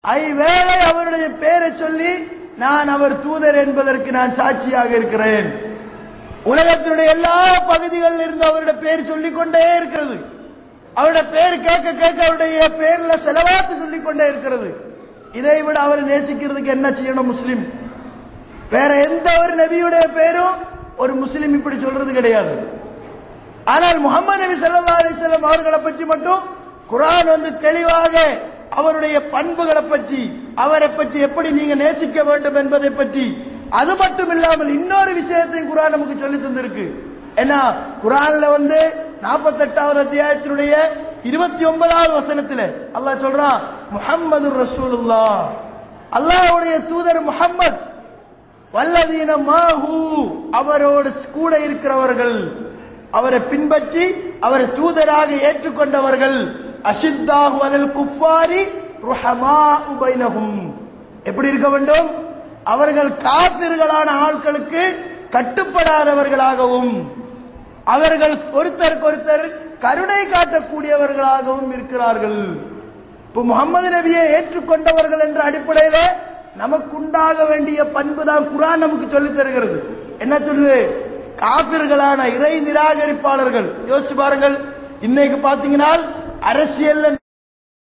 ஐவேளை அவருடைய பெயரை சொல்லி நான் அவர் தூதர் என்பதற்கு நான் சாட்சியாக இருக்கிறேன் உலகத்தினுடைய எல்லா பகுதிகளில் இருந்து அவருடைய பேர் சொல்லிக் கொண்டே இருக்கிறது அவருடைய பேர் கேட்க கேட்க அவருடைய பேர்ல செலவாத்து சொல்லிக் கொண்டே இருக்கிறது இதை விட அவர் நேசிக்கிறதுக்கு என்ன செய்யணும் முஸ்லிம் வேற எந்த ஒரு நபியுடைய பேரும் ஒரு முஸ்லிம் இப்படி சொல்றது கிடையாது ஆனால் முகமது நபி ஸல்லல்லாஹு அலைஹி வஸல்லம் அவர்களை பற்றி மட்டும் குர்ஆன் வந்து தெளிவாக அவருடைய பண்புகளை பற்றி அவரை பற்றி எப்படி நீங்க நேசிக்க வேண்டும் என்பதை பற்றி அது மட்டும் இல்லாமல் இன்னொரு விஷயத்தையும் குர்ஆன் நமக்கு சொல்லி தந்திருக்கு என்ன குர்ஆன்ல வந்து 48வது அத்தியாயத்தினுடைய இருபத்தி ஒன்பதாவது வசனத்துல அல்லாஹ் சொல்றான் முஹம்மது ரசூலுல்லாஹ் அல்லாஹ்வுடைய தூதர் முஹம்மத் வல்லதீன மாஹு அவரோடு கூட இருக்கிறவர்கள் அவரை பின்பற்றி அவரை தூதராக ஏற்றுக்கொண்டவர்கள் அஷித்தாஹு அலல் குஃபாரி ருஹமா உபைனஹும் எப்படி இருக்க வேண்டும் அவர்கள் காபிர்களான ஆட்களுக்கு கட்டுப்படாதவர்களாகவும் அவர்கள் ஒருத்தருக்கு ஒருத்தர் கருணை காட்டக்கூடியவர்களாகவும் இருக்கிறார்கள் இப்ப முகமது நபியை ஏற்றுக்கொண்டவர்கள் என்ற அடிப்படையில நமக்குண்டாக வேண்டிய பண்பு தான் குரான் நமக்கு சொல்லித் தருகிறது என்ன சொல்லுது காபிர்களான இறை நிராகரிப்பாளர்கள் யோசிச்சு பாருங்கள் இன்னைக்கு பாத்தீங்கன்னா அரசியல்